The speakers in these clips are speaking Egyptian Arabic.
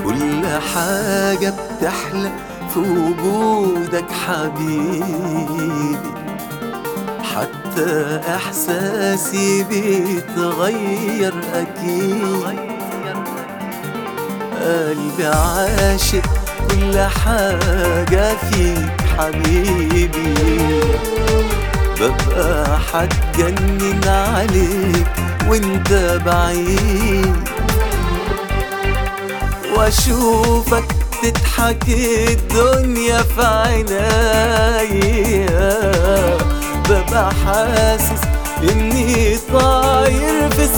كل حاجة بتحلى في وجودك حبيبي حتى إحساسي بيتغير أكيد قلبي عاشق كل حاجة فيك حبيبي ببقى حتجنن عليك وانت بعيد واشوفك تضحك الدنيا في عينيا ببقى حاسس اني طاير في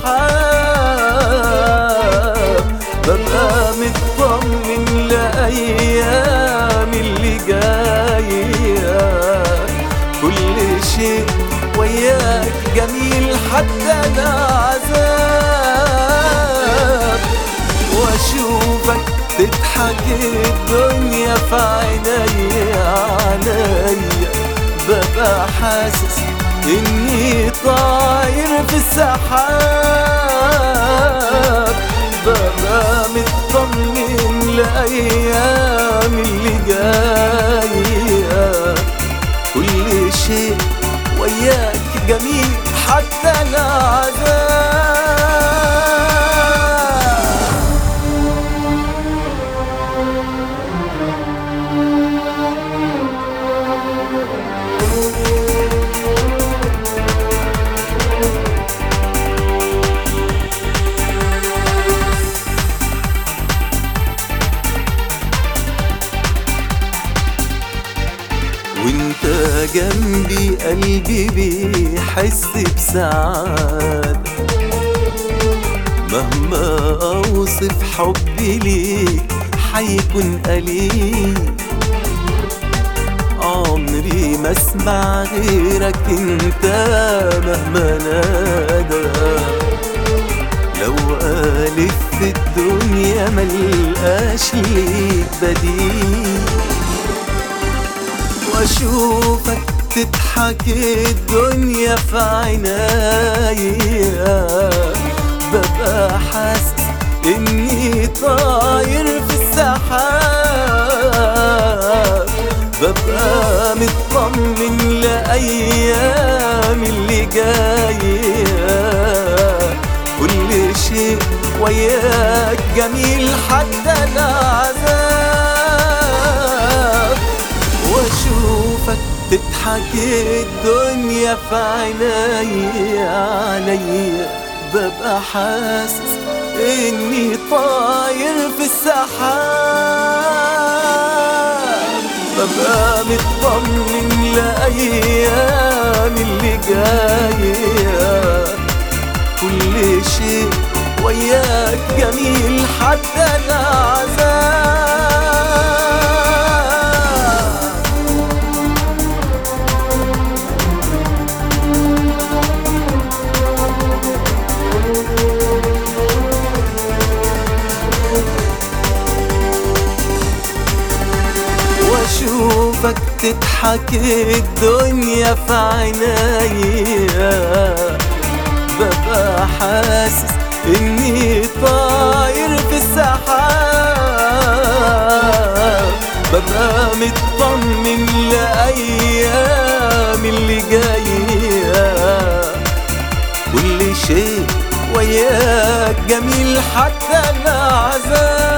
السحاب ببقى مطمن لأيام اللي جاية كل شيء وياك جميل حتى العذاب واشوفك تضحك الدنيا في عينيا عليا ببقى حاسس اني طاير في السحاب ببقى مطمن لأيام اللي جاية كل شيء وياك جميل حتى العذاب وانت جنبي قلبي بيحس بسعادة مهما اوصف حبي ليك حيكون قليل عمري ما اسمع غيرك انت مهما نادى لو ألف في الدنيا ملقاش ليك بديل واشوفك تضحك الدنيا في عينيا ببقى حاسس اني طاير في السحاب ببقى مطمن لأيام اللي جاية كل شيء وياك جميل حتى العذاب واشوفك تضحك الدنيا في عينيا عليا ببقى حاسس اني طاير في السحاب ببقى مطمن لأيام اللي جاية كل شيء وياك جميل حتى العذاب واشوفك تضحك الدنيا في عينيا ببقى حاسس اني طاير في السحاب ببقى مطمن لأيام اللي جاية كل شيء وياك جميل حتى العذاب